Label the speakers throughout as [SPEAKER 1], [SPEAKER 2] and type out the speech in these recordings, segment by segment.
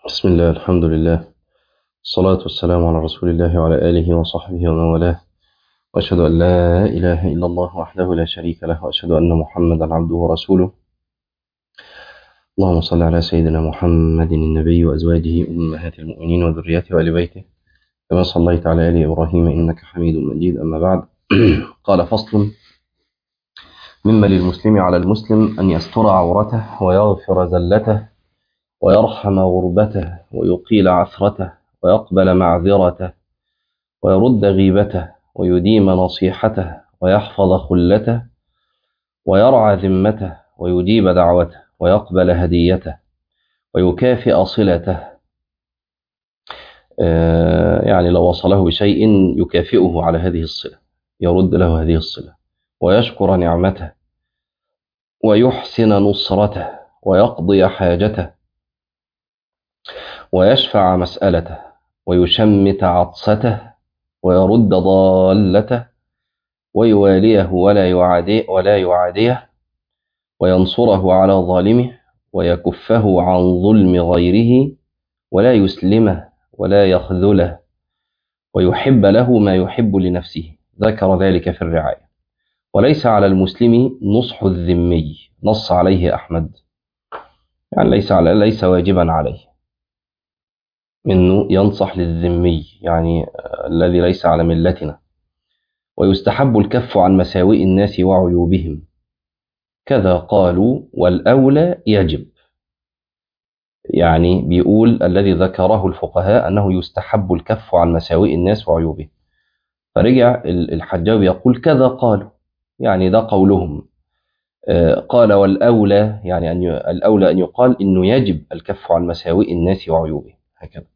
[SPEAKER 1] بسم الله الحمد لله الصلاة والسلام على رسول الله وعلى آله وصحبه ومن والاه وأشهد أن لا إله إلا الله وحده لا شريك له وأشهد أن محمدا عبده ورسوله اللهم صل على سيدنا محمد النبي وأزواجه أمهات المؤمنين وذريته وآل بيته كما صليت على آل إبراهيم إنك حميد مجيد أما بعد قال فصل مما للمسلم على المسلم أن يستر عورته ويغفر زلته ويرحم غربته ويقيل عثرته ويقبل معذرته ويرد غيبته ويديم نصيحته ويحفظ خلته ويرعى ذمته ويجيب دعوته ويقبل هديته ويكافئ صلته يعني لو وصله بشيء يكافئه على هذه الصلة يرد له هذه الصلة ويشكر نعمته ويحسن نصرته ويقضي حاجته ويشفع مسألته ويشمت عطسته ويرد ضالته ويواليه ولا يعاديه ولا يعاديه وينصره على ظالمه ويكفه عن ظلم غيره ولا يسلمه ولا يخذله ويحب له ما يحب لنفسه ذكر ذلك في الرعاية وليس على المسلم نصح الذمي نص عليه أحمد يعني ليس على ليس واجبا عليه انه ينصح للذمي يعني الذي ليس على ملتنا ويستحب الكف عن مساوئ الناس وعيوبهم كذا قالوا والأولى يجب يعني بيقول الذي ذكره الفقهاء أنه يستحب الكف عن مساوئ الناس وعيوبهم فرجع الحجاج يقول كذا قالوا يعني ده قولهم قال والأولى يعني أن الأولى أن يقال إنه يجب الكف عن مساوئ الناس وعيوبهم هكذا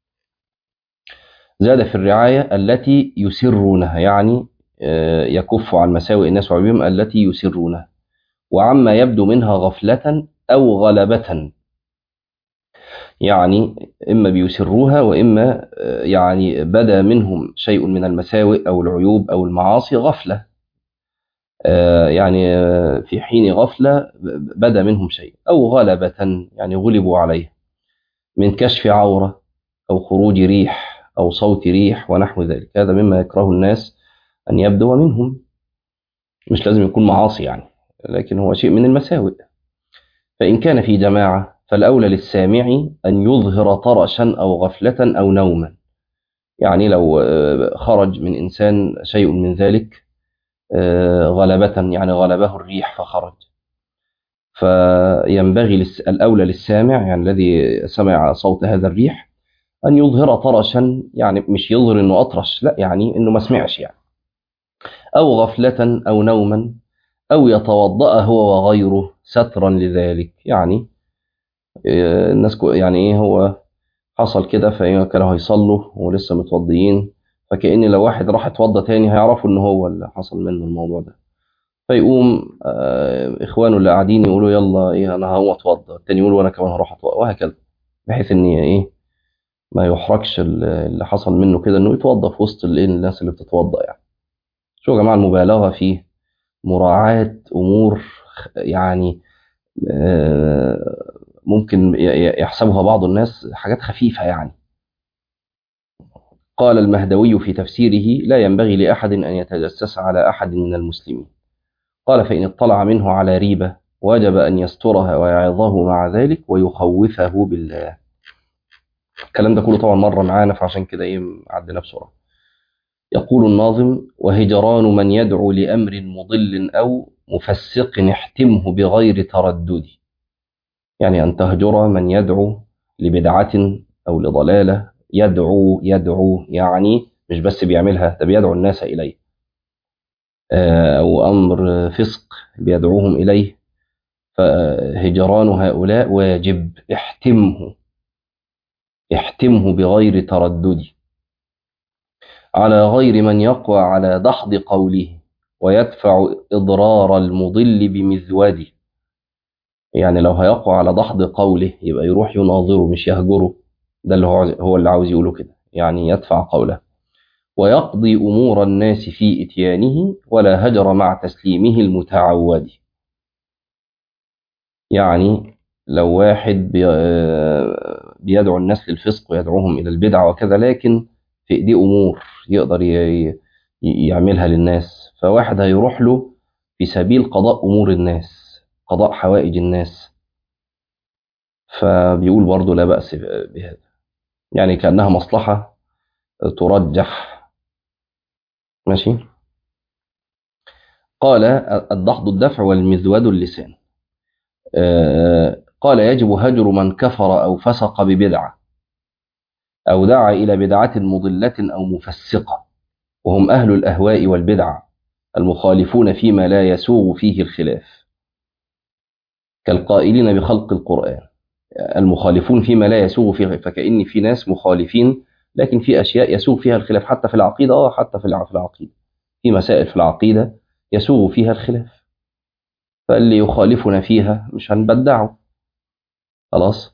[SPEAKER 1] زاد في الرعاية التي يسرونها يعني يكف عن مساوئ الناس وعيوبهم التي يسرونها وعما يبدو منها غفلة أو غلبة يعني إما بيسروها وإما يعني بدا منهم شيء من المساوئ أو العيوب أو المعاصي غفلة يعني في حين غفلة بدا منهم شيء أو غلبة يعني غلبوا عليه من كشف عورة أو خروج ريح أو صوت ريح ونحو ذلك هذا مما يكره الناس أن يبدو منهم مش لازم يكون معاصي يعني لكن هو شيء من المساوئ فإن كان في جماعة فالأولى للسامع أن يظهر طرشا أو غفلة أو نوما يعني لو خرج من إنسان شيء من ذلك غلبة يعني غلبه الريح فخرج فينبغي الأولى للسامع يعني الذي سمع صوت هذا الريح أن يظهر طرشا يعني مش يظهر أنه أطرش لا يعني أنه ما سمعش يعني أو غفلة أو نوما أو يتوضأ هو وغيره سترا لذلك يعني الناس يعني إيه هو حصل كده فكانوا هيصلوا ولسه متوضيين فكأن لو واحد راح اتوضى تاني هيعرفوا ان هو اللي حصل منه الموضوع ده فيقوم اخوانه اللي قاعدين يقولوا يلا ايه انا هقوم اتوضى التاني يقول وانا كمان هروح اتوضى وهكذا بحيث ان ايه ما يحرجش اللي حصل منه كده انه يتوضى في وسط الناس اللي بتتوضى يعني شو يا جماعه المبالغه في مراعاه امور يعني ممكن يحسبها بعض الناس حاجات خفيفه يعني قال المهدوي في تفسيره لا ينبغي لأحد أن يتجسس على أحد من المسلمين قال فإن اطلع منه على ريبة وجب أن يسترها ويعظه مع ذلك ويخوفه بالله الكلام ده كله طبعا مرة معانا فعشان كده ايه عدنا بسرعة يقول الناظم وهجران من يدعو لأمر مضل أو مفسق احتمه بغير تردد يعني أن تهجر من يدعو لبدعة أو لضلالة يدعو يدعو يعني مش بس بيعملها ده بيدعو الناس إليه أو أمر فسق بيدعوهم إليه فهجران هؤلاء واجب احتمه احتمه بغير تردد على غير من يقوى على دحض قوله ويدفع إضرار المضل بمذود يعني لو هيقوى على دحض قوله يبقى يروح يناظره مش يهجره ده اللي هو هو اللي عاوز يقوله كده يعني يدفع قوله ويقضي أمور الناس في إتيانه ولا هجر مع تسليمه المتعود يعني لو واحد بي بيدعو الناس للفسق ويدعوهم إلى البدع وكذا لكن في إيديه أمور يقدر ي- ي- يعملها للناس فواحد هيروح له في سبيل قضاء أمور الناس قضاء حوائج الناس فبيقول برضه لا بأس بهذا يعني كأنها مصلحة ترجح ماشي قال الضحض الدفع والمذود اللسان آه، قال يجب هجر من كفر أو فسق ببدعة أو دعا إلى بدعة مضلة أو مفسقة وهم أهل الأهواء والبدع المخالفون فيما لا يسوغ فيه الخلاف كالقائلين بخلق القرآن المخالفون فيما لا يسوغ فيه فكأن في ناس مخالفين لكن في أشياء يسوغ فيها الخلاف حتى في العقيدة آه حتى في الع- في العقيدة في مسائل في العقيدة يسوغ فيها الخلاف فاللي يخالفنا فيها مش هنبدعه خلاص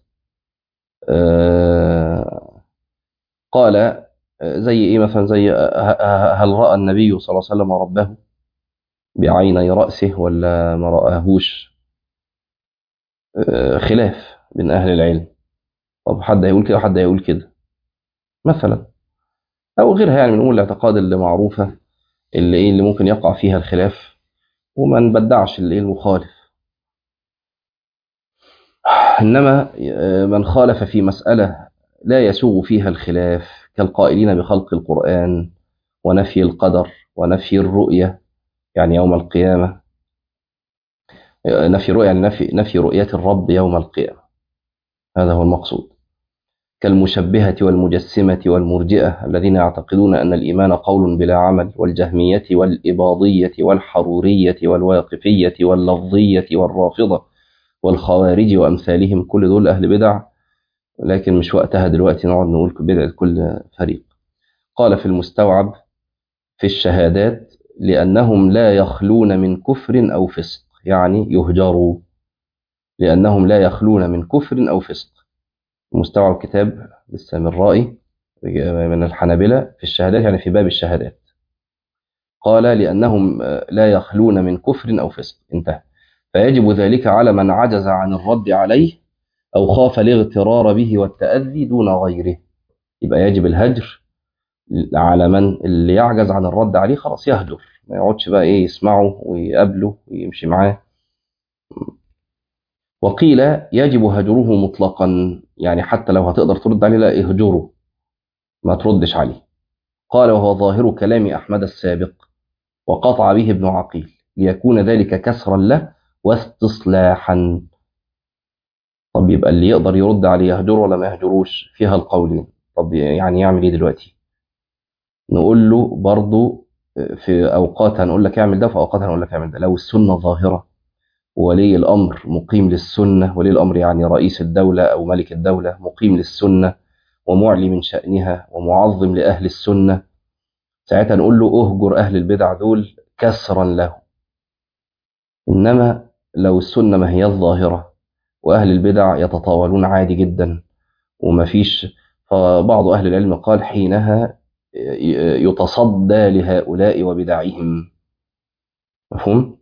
[SPEAKER 1] آه قال آه، زي ايه مثلا زي آه، ه- هل راى النبي صلى الله عليه وسلم ربه بعيني راسه ولا ما راهوش آه، خلاف بين اهل العلم طب حد هيقول كده وحد هيقول كده مثلا او غيرها يعني من امور الاعتقاد اللي معروفه اللي ايه اللي ممكن يقع فيها الخلاف وما نبدعش اللي ايه المخالف انما آه، من خالف في مساله لا يسوغ فيها الخلاف كالقائلين بخلق القران ونفي القدر ونفي الرؤيه يعني يوم القيامه آه، نفي رؤيه يعني نفي نفي رؤيه الرب يوم القيامه هذا هو المقصود كالمشبهة والمجسمة والمرجئة الذين يعتقدون أن الإيمان قول بلا عمل والجهمية والإباضية والحرورية والواقفية واللفظية والرافضة والخوارج وأمثالهم كل دول أهل بدع لكن مش وقتها دلوقتي نقعد نقول بدعة كل فريق قال في المستوعب في الشهادات لأنهم لا يخلون من كفر أو فسق يعني يهجروا لأنهم لا يخلون من كفر أو فسق مستوعب كتاب للسامرائي من الحنابلة في الشهادات يعني في باب الشهادات قال لأنهم لا يخلون من كفر أو فسق انتهى فيجب ذلك على من عجز عن الرد عليه أو خاف الاغترار به والتأذي دون غيره يبقى يجب الهجر على من اللي يعجز عن الرد عليه خلاص يهجر ما يقعدش بقى ايه يسمعه ويقابله ويمشي معاه وقيل يجب هجره مطلقا يعني حتى لو هتقدر ترد عليه لا اهجره ما تردش عليه قال وهو ظاهر كلام أحمد السابق وقطع به ابن عقيل ليكون ذلك كسرا له واستصلاحا طب يبقى اللي يقدر يرد عليه يهجره ولا ما يهجروش فيها القولين طب يعني يعمل ايه دلوقتي نقول له برضو في اوقات هنقول لك اعمل ده وفي اوقات هنقول لك اعمل ده لو السنه ظاهره ولي الامر مقيم للسنه ولي الامر يعني رئيس الدوله او ملك الدوله مقيم للسنه ومعلي من شانها ومعظم لاهل السنه ساعتها نقول له اهجر اهل البدع دول كسرا له انما لو السنه ما هي الظاهره واهل البدع يتطاولون عادي جدا ومفيش فبعض اهل العلم قال حينها يتصدى لهؤلاء وبدعهم مفهوم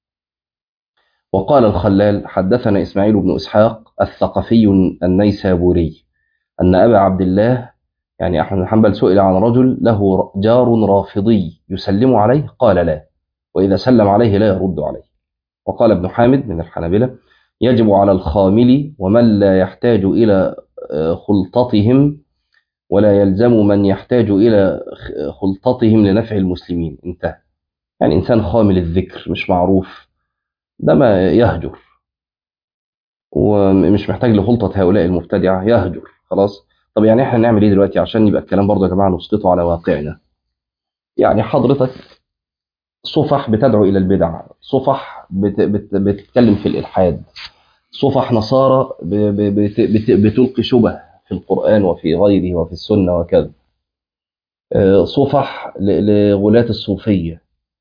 [SPEAKER 1] وقال الخلال حدثنا إسماعيل بن إسحاق الثقفي النيسابوري أن أبا عبد الله يعني أحمد بن حنبل سئل عن رجل له جار رافضي يسلم عليه قال لا وإذا سلم عليه لا يرد عليه وقال ابن حامد من الحنابلة يجب على الخامل ومن لا يحتاج إلى خلطتهم ولا يلزم من يحتاج إلى خلطتهم لنفع المسلمين انتهى يعني إنسان خامل الذكر مش معروف ده ما يهجر ومش محتاج لخلطة هؤلاء المبتدعة يهجر خلاص طب يعني احنا نعمل ايه دلوقتي عشان يبقى الكلام برضه يا جماعة نسقطه على واقعنا يعني حضرتك صفح بتدعو إلى البدع صفح بت بت بتتكلم في الإلحاد صفح نصارى بت بت بتلقي شبه في القرآن وفي غيره وفي السنة وكذا صفح لغلاة الصوفية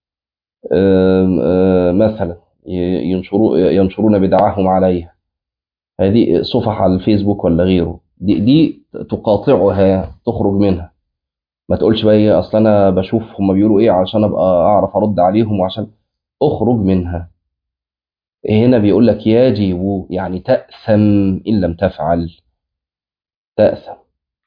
[SPEAKER 1] مثلا ينشرون بدعهم عليها هذه صفح على الفيسبوك ولا غيره دي, دي تقاطعها تخرج منها ما تقولش بقى ايه اصل انا بشوف هم بيقولوا ايه عشان ابقى اعرف ارد عليهم وعشان اخرج منها هنا بيقول لك يجب يعني تأثم إن لم تفعل تأثم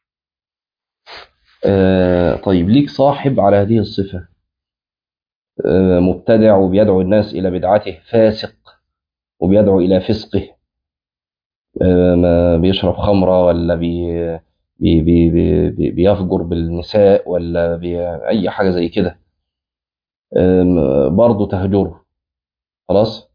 [SPEAKER 1] آه طيب ليك صاحب على هذه الصفة آه مبتدع وبيدعو الناس إلى بدعته فاسق وبيدعو إلى فسقه آه ما بيشرب خمرة ولا بي بي بي بي بي بيفجر بالنساء ولا بي أي حاجة زي كده آم، برضه تهجره خلاص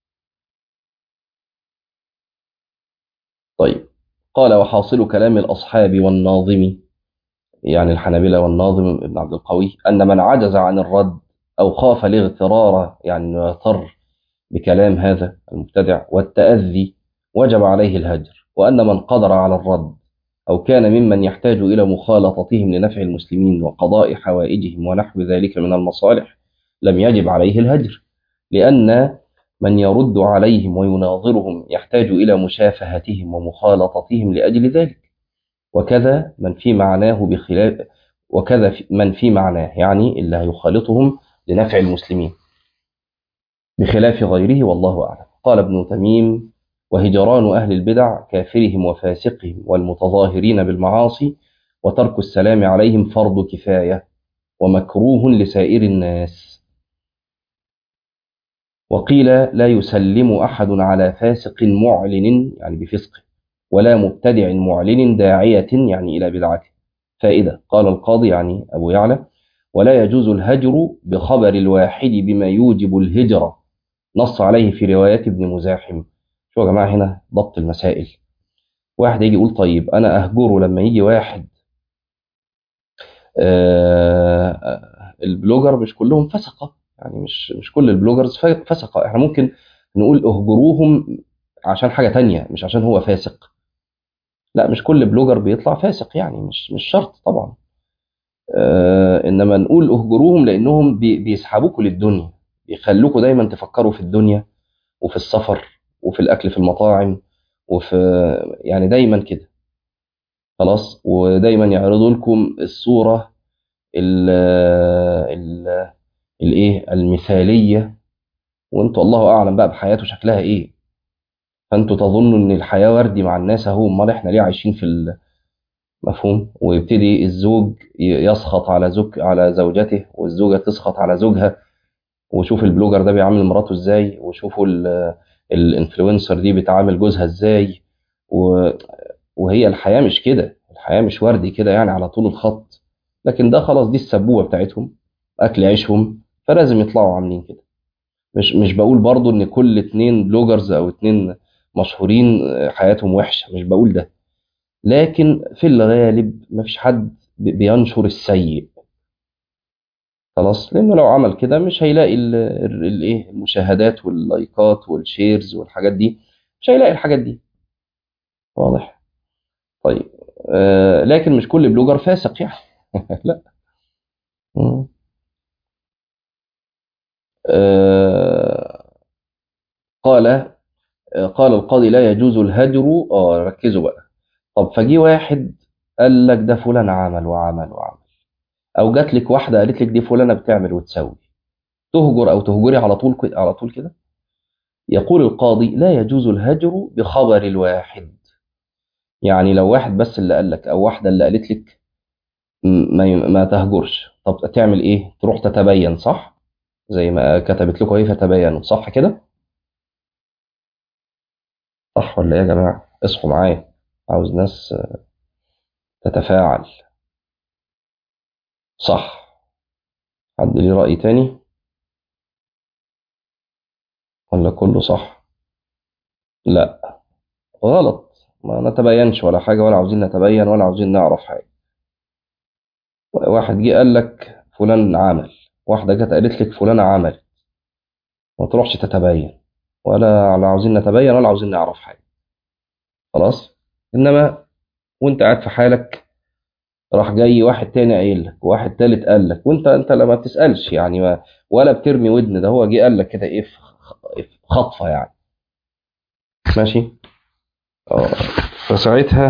[SPEAKER 1] طيب قال وحاصل كلام الأصحاب والناظم يعني الحنابلة والناظم ابن عبد القوي أن من عجز عن الرد أو خاف الاغترار يعني إنه يغتر بكلام هذا المبتدع والتأذي وجب عليه الهجر وأن من قدر على الرد أو كان ممن يحتاج إلى مخالطتهم لنفع المسلمين وقضاء حوائجهم ونحو ذلك من المصالح لم يجب عليه الهجر لأن من يرد عليهم ويناظرهم يحتاج إلى مشافهتهم ومخالطتهم لأجل ذلك وكذا من في معناه بخلاف وكذا في- من في معناه يعني اللي هيخالطهم لنفع المسلمين بخلاف غيره والله أعلم قال ابن تميم وهجران أهل البدع كافرهم وفاسقهم والمتظاهرين بالمعاصي وترك السلام عليهم فرض كفاية ومكروه لسائر الناس وقيل لا يسلم أحد على فاسق معلن يعني بفسقه ولا مبتدع معلن داعية يعني إلى بدعته فائدة قال القاضي يعني أبو يعلى ولا يجوز الهجر بخبر الواحد بما يوجب الهجرة نص عليه في روايات ابن مزاحم شو يا جماعة هنا ضبط المسائل واحد يجي يقول طيب أنا أهجره لما يجي واحد آه، آه، البلوجر مش كلهم فسقة يعني مش مش كل البلوجرز ف- فسقة احنا ممكن نقول اهجروهم عشان حاجة تانية مش عشان هو فاسق لا مش كل بلوجر بيطلع فاسق يعني مش مش شرط طبعا آه انما نقول اهجروهم لانهم بي بيسحبوكوا للدنيا بيخلوكوا دايما تفكروا في الدنيا وفي السفر وفي الاكل في المطاعم وفي يعني دايما كده خلاص ودايما يعرضوا لكم الصورة ال ال الايه المثالية وانتوا الله اعلم بقى بحياته شكلها ايه فانتوا تظنوا ان الحياة وردي مع الناس اهو امال احنا ليه عايشين في المفهوم ويبتدي الزوج ي- يسخط على زوج على زوجته والزوجة تسخط على زوجها وشوف البلوجر ده بيعامل مراته ازاي وشوفوا ال- الانفلونسر دي بتعامل جوزها ازاي و- وهي الحياة مش كده الحياة مش وردي كده يعني على طول الخط لكن ده خلاص دي السبوبة بتاعتهم اكل عيشهم فلازم يطلعوا عاملين كده مش مش بقول برضو ان كل اتنين بلوجرز او اتنين مشهورين حياتهم وحشة مش بقول ده لكن في الغالب مفيش حد بي- بينشر السيء خلاص لانه لو عمل كده مش هيلاقي ال- ال- الايه المشاهدات واللايكات والشيرز والحاجات دي مش هيلاقي الحاجات دي واضح طيب آه لكن مش كل بلوجر فاسق يعني لا مم. آه قال آه، قال القاضي لا يجوز الهجر اه ركزوا بقى طب فجي واحد قال لك ده فلان عمل وعمل وعمل او جات لك واحده قالت لك دي فلانه بتعمل وتسوي تهجر او تهجري على طول كده على طول كده يقول القاضي لا يجوز الهجر بخبر الواحد يعني لو واحد بس اللي قال لك او واحده اللي قالت لك م- ما ما تهجرش طب تعمل ايه تروح تتبين صح زي ما كتبت لكم ايه فتبينوا صح كده صح ولا ايه يا جماعه اصحوا معايا عاوز ناس تتفاعل صح حد ليه رأي تاني ولا كله صح لا غلط ما نتبينش ولا حاجة ولا عاوزين نتبين ولا عاوزين نعرف حاجة واحد جه قال لك فلان عمل واحدة جت قالت لك فلان عمل ما تروحش تتبين ولا ولا عاوزين نتبين ولا عاوزين نعرف حاجة خلاص إنما وانت قاعد في حالك راح جاي واحد تاني قايل لك واحد تالت قال لك وانت انت لما بتسألش يعني ما ولا بترمي ودن ده هو جه قال لك كده ايه في خ- في خطفة يعني ماشي اه فساعتها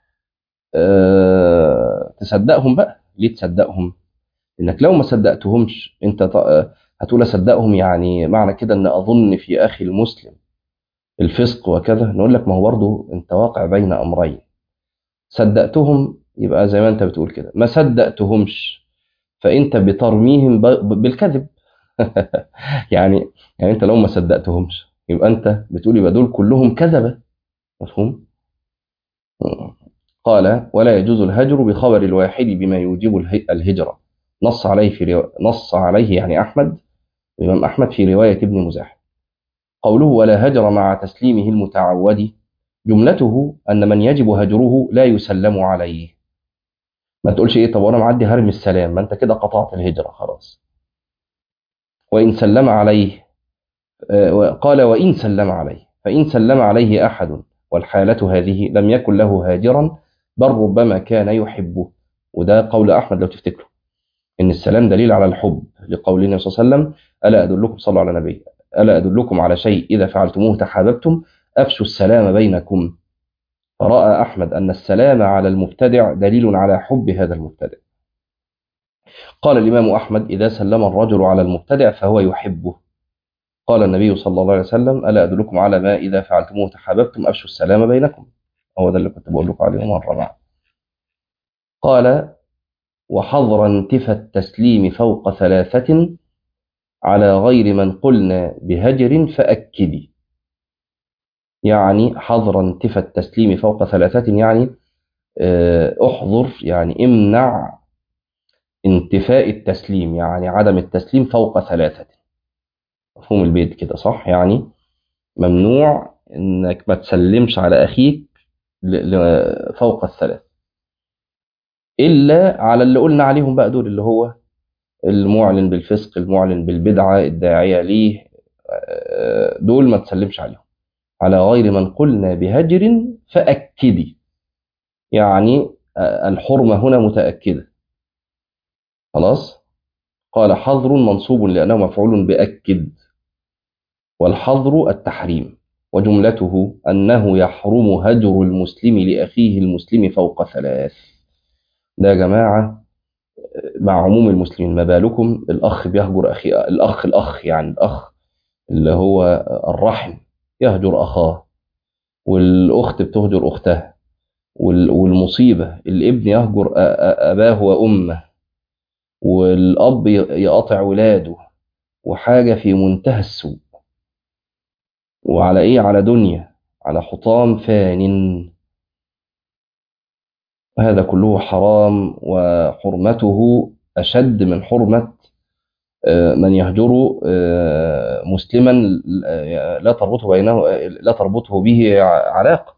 [SPEAKER 1] آه تصدقهم بقى ليه تصدقهم انك لو ما صدقتهمش انت ط- آه، هتقول اصدقهم يعني معنى كده ان اظن في اخي المسلم الفسق وكذا نقول لك ما هو برضه انت واقع بين امرين صدقتهم يبقى زي ما انت بتقول كده ما صدقتهمش فانت بترميهم ب- بالكذب يعني يعني انت لو ما صدقتهمش يبقى انت بتقول يبقى دول كلهم كذبه مفهوم قال ولا يجوز الهجر بخبر الواحد بما يوجب اله- الهجرة نص عليه في رو... نص عليه يعني أحمد الإمام أحمد في رواية ابن مزاحم قوله ولا هجر مع تسليمه المتعود جملته أن من يجب هجره لا يسلم عليه ما تقولش إيه طب وأنا معدي هرمي السلام ما أنت كده قطعت الهجرة خلاص وإن سلم عليه آه، قال وإن سلم عليه فإن سلم عليه أحد والحالة هذه لم يكن له هاجرا بل ربما كان يحبه وده قول أحمد لو تفتكروا إن السلام دليل على الحب لقول النبي صلى الله عليه وسلم ألا أدلكم صلوا على النبي ألا أدلكم على شيء إذا فعلتموه تحاببتم أفشوا السلام بينكم فرأى أحمد أن السلام على المبتدع دليل على حب هذا المبتدع قال الإمام أحمد إذا سلم الرجل على المبتدع فهو يحبه قال النبي صلى الله عليه وسلم ألا أدلكم على ما إذا فعلتموه تحاببتم أفشوا السلام بينكم هو ده اللي كنت بقول لكم عليه مرة معه قال وحظر انتفى التسليم فوق ثلاثة على غير من قلنا بهجر فأكدي يعني حظر انتفى التسليم فوق ثلاثة يعني آه، احظر يعني امنع انتفاء التسليم يعني عدم التسليم فوق ثلاثة مفهوم البيت كده صح يعني ممنوع انك ما تسلمش على اخيك ل- ل- فوق الثلاث الا على اللي قلنا عليهم بقى دول اللي هو المعلن بالفسق المعلن بالبدعة الداعية ليه آه، دول ما تسلمش عليهم على غير من قلنا بهجر فأكدي يعني آه، الحرمة هنا متأكدة خلاص قال حظر منصوب لأنه مفعول بأكد والحظر التحريم وجملته أنه يحرم هجر المسلم لأخيه المسلم فوق ثلاث ده يا جماعة مع عموم المسلمين ما بالكم الأخ بيهجر أخي الأخ الأخ يعني الأخ اللي هو الرحم يهجر أخاه والأخت بتهجر أختها وال- والمصيبة الابن يهجر أ- أ- أباه وأمه والأب ي- يقاطع ولاده وحاجة في منتهى السوء وعلى إيه على دنيا على حطام فان هذا كله حرام وحرمته أشد من حرمة آه، من يهجر آه، مسلما آه، لا تربطه بينه لا تربطه به علاقة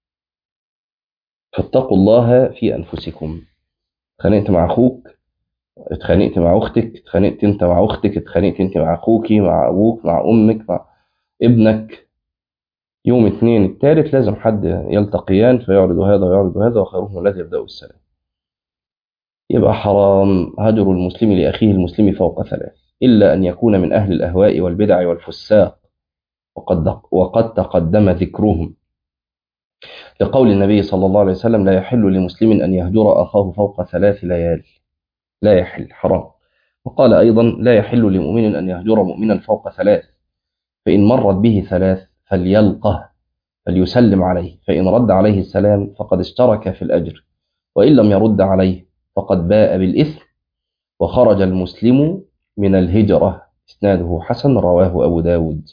[SPEAKER 1] فاتقوا الله في أنفسكم اتخانقت مع أخوك اتخانقت مع أختك اتخانقت أنت مع أختك اتخانقت أنت مع أخوك مع أبوك مع أمك مع ابنك يوم اثنين الثالث لازم حد يلتقيان فيعرض هذا ويعرض هذا وخيرهم الذي يبدأ بالسلام يبقى حرام هجر المسلم لأخيه المسلم فوق ثلاث إلا أن يكون من أهل الأهواء والبدع والفساق وقد وقد تقدم ذكرهم لقول النبي صلى الله عليه وسلم لا يحل لمسلم أن يهجر أخاه فوق ثلاث ليال لا يحل حرام وقال أيضا لا يحل لمؤمن أن يهجر مؤمنا فوق ثلاث فإن مرت به ثلاث فليلقه فليسلم عليه فإن رد عليه السلام فقد اشترك في الأجر وإن لم يرد عليه فقد باء بالإثم وخرج المسلم من الهجرة إسناده حسن رواه أبو داود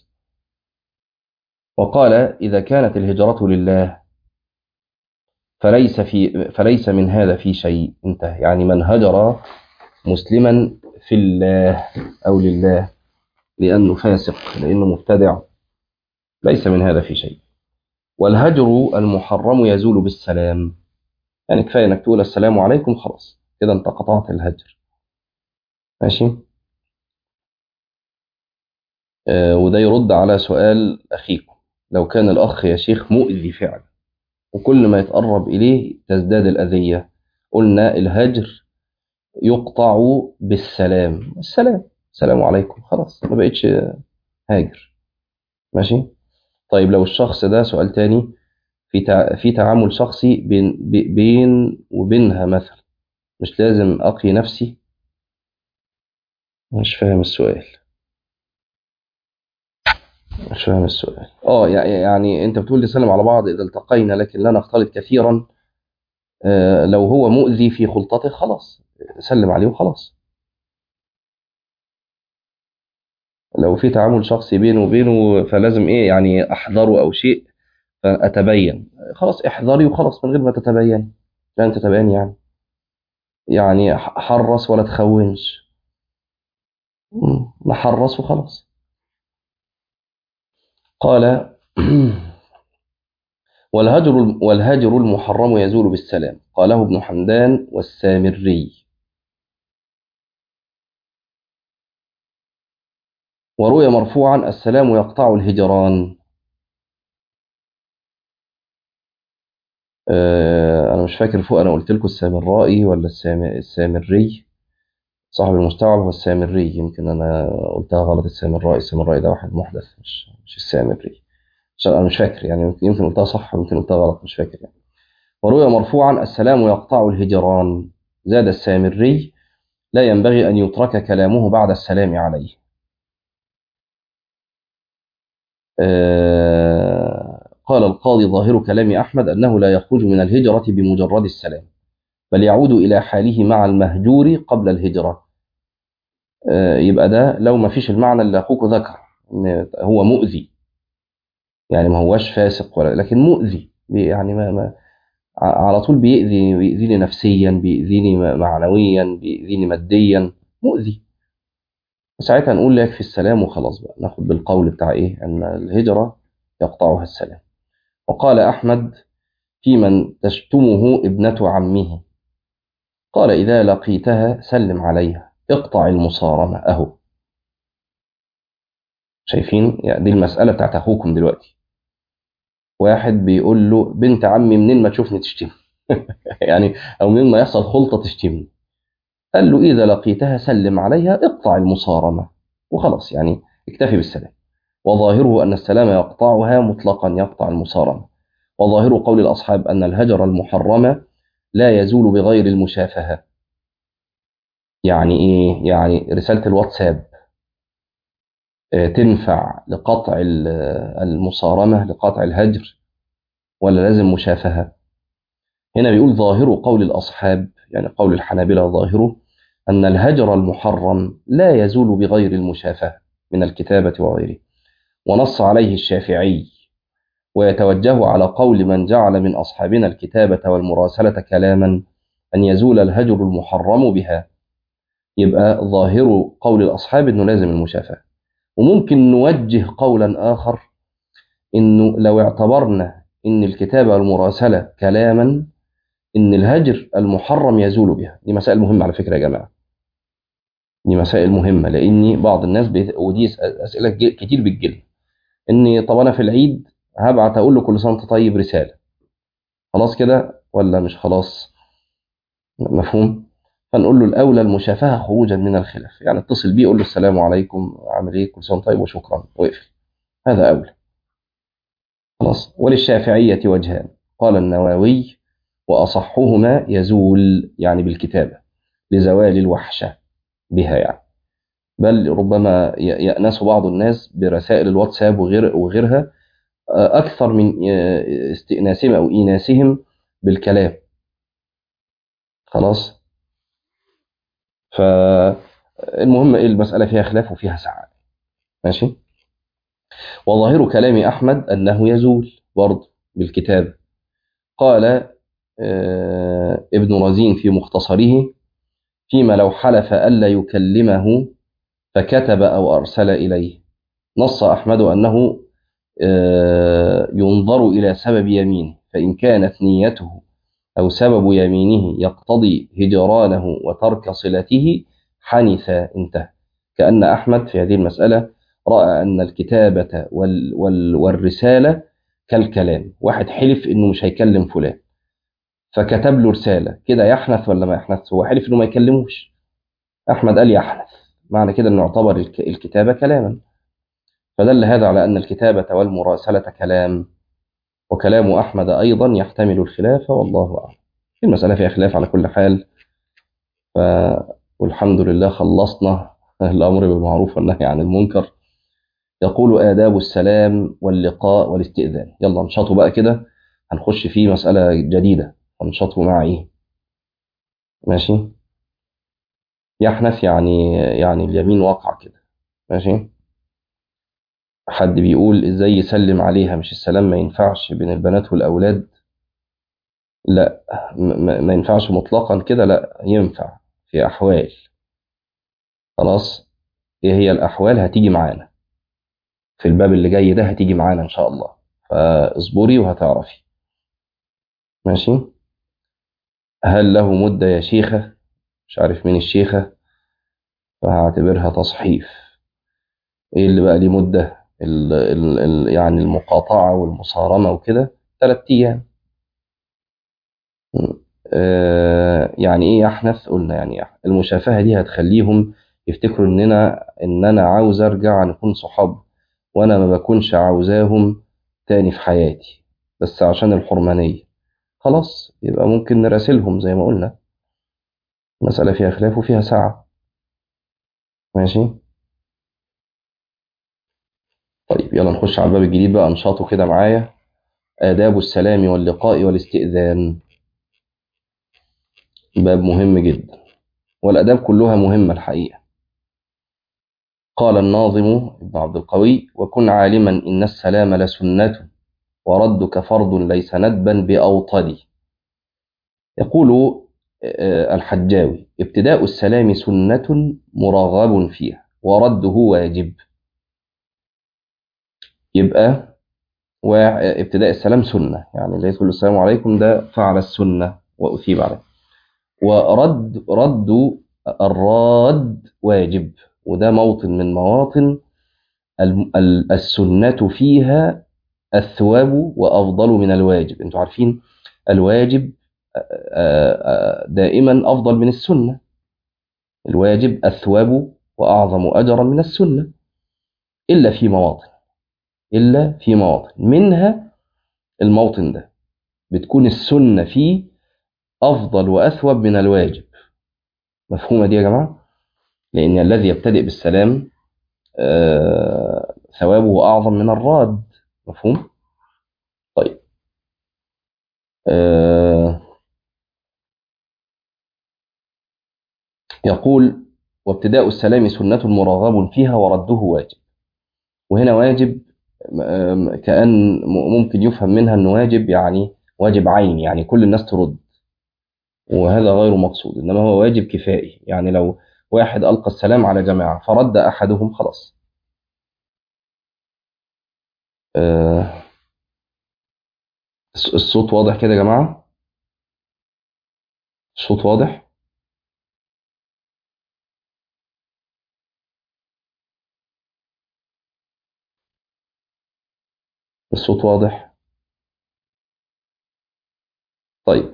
[SPEAKER 1] وقال إذا كانت الهجرة لله فليس, في فليس من هذا في شيء انتهى يعني من هجر مسلما في الله أو لله لأنه فاسق لأنه مبتدع ليس من هذا في شيء والهجر المحرم يزول بالسلام يعني كفاية انك تقول السلام عليكم خلاص كده انت قطعت الهجر ماشي آه وده يرد على سؤال أخيكم لو كان الأخ يا شيخ مؤذي فعلا وكل ما يتقرب إليه تزداد الأذية قلنا الهجر يقطع بالسلام السلام السلام عليكم خلاص ما بقتش هاجر ماشي طيب لو الشخص ده سؤال تاني في تع... في تعامل شخصي بين ب- بين وبينها مثلا مش لازم أقي نفسي مش فاهم السؤال مش فاهم السؤال اه يعني يعني انت بتقول نسلم على بعض اذا التقينا لكن لا نختلط كثيرا آه، لو هو مؤذي في خلطته خلاص سلم عليه وخلاص لو في تعامل شخصي بينه وبينه فلازم ايه يعني احذره او شيء فاتبين خلاص احذري وخلاص من غير ما تتبين لا تتبين يعني يعني ح- حرص ولا تخونش مم، نحرص وخلاص قال والهجر والهجر المحرم يزول بالسلام قاله ابن حمدان والسامري وروي مرفوعا السلام يقطع الهجران آه، انا مش فاكر فوق انا قلت لكم السامرائي ولا السام- السامري صاحب المستوعب هو السامري يمكن انا قلتها غلط السامرائي السامرائي ده واحد محدث مش مش السامري عشان انا مش فاكر يعني يمكن قلتها صح ويمكن قلتها غلط مش فاكر يعني وروي مرفوعا السلام يقطع الهجران زاد السامري لا ينبغي ان يترك كلامه بعد السلام عليه آه، قال القاضي ظاهر كلام احمد انه لا يخرج من الهجره بمجرد السلام بل يعود الى حاله مع المهجور قبل الهجره آه، يبقى ده لو ما فيش المعنى اللي اخوك ذكر ان هو مؤذي يعني ما هوش فاسق ولا لكن مؤذي بي- يعني ما, ما ع- على طول بيأذي بيأذيني نفسيا بيأذيني م- معنويا بيأذيني ماديا مؤذي ساعتها نقول له يكفي السلام وخلاص بقى ناخد بالقول بتاع ايه ان الهجرة يقطعها السلام وقال احمد في من تشتمه ابنة عمه قال اذا لقيتها سلم عليها اقطع المصارمة اهو شايفين يعني دي المسألة بتاعت اخوكم دلوقتي واحد بيقول له بنت عمي منين ما تشوفني تشتمني يعني او منين ما يحصل خلطة تشتمني قال له إذا لقيتها سلم عليها اقطع المصارمة وخلاص يعني اكتفي بالسلام وظاهره أن السلام يقطعها مطلقا يقطع المصارمة وظاهر قول الأصحاب أن الهجر المحرم لا يزول بغير المشافهة يعني إيه؟ يعني رسالة الواتساب آه، تنفع لقطع ال- المصارمة لقطع الهجر ولا لازم مشافهة هنا بيقول ظاهر قول الأصحاب يعني قول الحنابلة ظاهره أن الهجر المحرم لا يزول بغير المشافهة من الكتابة وغيره ونص عليه الشافعي ويتوجه على قول من جعل من أصحابنا الكتابة والمراسلة كلاما أن يزول الهجر المحرم بها يبقى ظاهر قول الأصحاب أنه لازم المشافهة وممكن نوجه قولا آخر أنه لو اعتبرنا أن الكتابة والمراسلة كلاما ان الهجر المحرم يزول بها دي مسائل مهمه على فكره يا جماعه دي مسائل مهمه لان بعض الناس بيت... ودي أس- اسئله ج- كتير بتجيلي ان طب انا في العيد هبعت اقول له كل سنه وانت طيب رساله خلاص كده ولا مش خلاص مفهوم فنقول له الاولى المشافهه خروجا من الخلاف يعني اتصل بيه قول له السلام عليكم عامل ايه كل سنه وأنت طيب وشكرا واقفل هذا اولى خلاص وللشافعيه وجهان قال النووي واصحهما يزول يعني بالكتابه لزوال الوحشه بها يعني بل ربما ي- يأنس بعض الناس برسائل الواتساب وغير وغيرها آه، أكثر من آه، استئناسهم أو إيناسهم بالكلام خلاص فالمهم إيه المسألة فيها خلاف وفيها سعة ماشي وظاهر كلام أحمد أنه يزول برضه بالكتاب قال آه، ابن رزين في مختصره فيما لو حلف ألا يكلمه فكتب أو أرسل إليه نص أحمد أنه آه، ينظر إلى سبب يمينه فإن كانت نيته أو سبب يمينه يقتضي هجرانه وترك صلته حنث انتهى كأن أحمد في هذه المسألة رأى أن الكتابة وال وال والرسالة كالكلام واحد حلف إنه مش هيكلم فلان فكتب له رسالة كده يحنث ولا ما يحنث هو حلف إنه ما يكلموش أحمد قال يحنث معنى كده إنه يعتبر الك- الكتابة كلاما فدل هذا على أن الكتابة والمراسلة كلام وكلام أحمد أيضا يحتمل الخلاف والله أعلم المسألة فيها خلاف على كل حال ف... والحمد لله خلصنا الأمر بالمعروف والنهي عن المنكر يقول آداب السلام واللقاء والاستئذان يلا انشطوا بقى كده هنخش في مسألة جديدة أنشطه معي ماشي يحنث يعني يعني اليمين واقع كده ماشي حد بيقول ازاي يسلم عليها مش السلام ما ينفعش بين البنات والأولاد لا م- ما ينفعش مطلقا كده لا ينفع في أحوال خلاص ايه هي الأحوال هتيجي معانا في الباب اللي جاي ده هتيجي معانا إن شاء الله فاصبري وهتعرفي ماشي هل له مدة يا شيخة مش عارف مين الشيخة فهعتبرها تصحيف ايه اللي بقى ليه مدة ال ال ال يعني المقاطعة والمصارمة وكده ثلاث أيام آه يعني ايه يحنث قلنا يعني يحنث. المشافهة دي هتخليهم يفتكروا اننا ان انا عاوز ارجع نكون صحاب وانا ما بكونش عاوزاهم تاني في حياتي بس عشان الحرمانية خلاص يبقى ممكن نراسلهم زي ما قلنا مسألة فيها خلاف وفيها ساعة ماشي طيب يلا نخش على الباب الجديد بقى انشاطه كده معايا آداب السلام واللقاء والاستئذان باب مهم جدا والآداب كلها مهمة الحقيقة قال الناظم ابن عبد القوي وكن عالما إن السلام لسنة وردك فرض ليس ندبا بأوطدي يقول الحجاوي ابتداء السلام سنة مرغب فيها ورده واجب يبقى وابتداء السلام سنة يعني اللي يقول السلام عليكم ده فعل السنة وأثيب عليه ورد رد الراد واجب وده موطن من مواطن السنة فيها الثواب وأفضل من الواجب انتوا عارفين الواجب دائما أفضل من السنة الواجب الثواب وأعظم أجرا من السنة إلا في مواطن إلا في مواطن منها الموطن ده بتكون السنة فيه أفضل وأثوب من الواجب مفهومة دي يا جماعة لأن الذي يبتدئ بالسلام آه ثوابه أعظم من الراد مفهوم طيب آه يقول وابتداء السلام سنة مرغب فيها ورده واجب وهنا واجب كأن ممكن يفهم منها أنه واجب يعني واجب عين يعني كل الناس ترد وهذا غير مقصود إنما هو واجب كفائي يعني لو واحد ألقى السلام على جماعة فرد أحدهم خلاص آه الصوت واضح كده يا جماعة الصوت واضح الصوت واضح طيب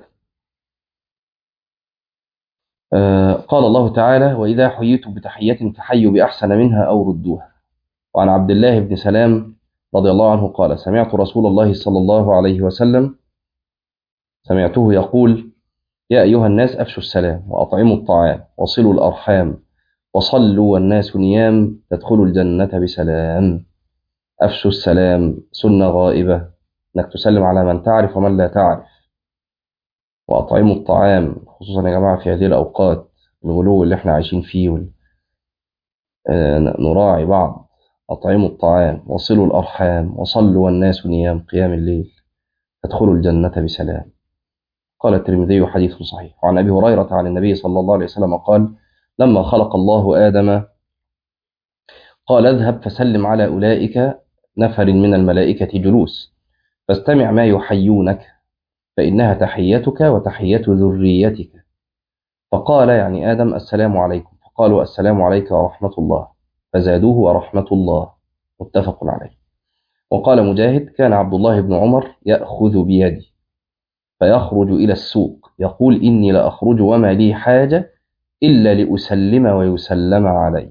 [SPEAKER 1] آه قال الله تعالى وإذا حييتم بتحية فحيوا بأحسن منها أو ردوها وعن عبد الله بن سلام رضي الله عنه قال سمعت رسول الله صلى الله عليه وسلم سمعته يقول يا أيها الناس أفشوا السلام وأطعموا الطعام وصلوا الأرحام وصلوا والناس نيام تدخلوا الجنة بسلام أفشوا السلام سنة غائبة إنك تسلم على من تعرف ومن لا تعرف وأطعموا الطعام خصوصا يا جماعة في هذه الأوقات الغلو اللي احنا عايشين فيه وال... آه نراعي بعض أطعموا الطعام وصلوا الأرحام وصلوا والناس نيام قيام الليل تدخلوا الجنة بسلام قال الترمذي حديث صحيح وعن أبي هريرة عن النبي صلى الله عليه وسلم قال لما خلق الله آدم قال اذهب فسلم على أولئك نفر من الملائكة جلوس فاستمع ما يحيونك فإنها تحيتك وتحية ذريتك فقال يعني آدم السلام عليكم فقالوا السلام عليك ورحمة الله فزادوه ورحمة الله متفق عليه وقال مجاهد كان عبد الله بن عمر يأخذ بيدي فيخرج إلى السوق يقول إني لأخرج وما لي حاجة إلا لأسلم ويسلم علي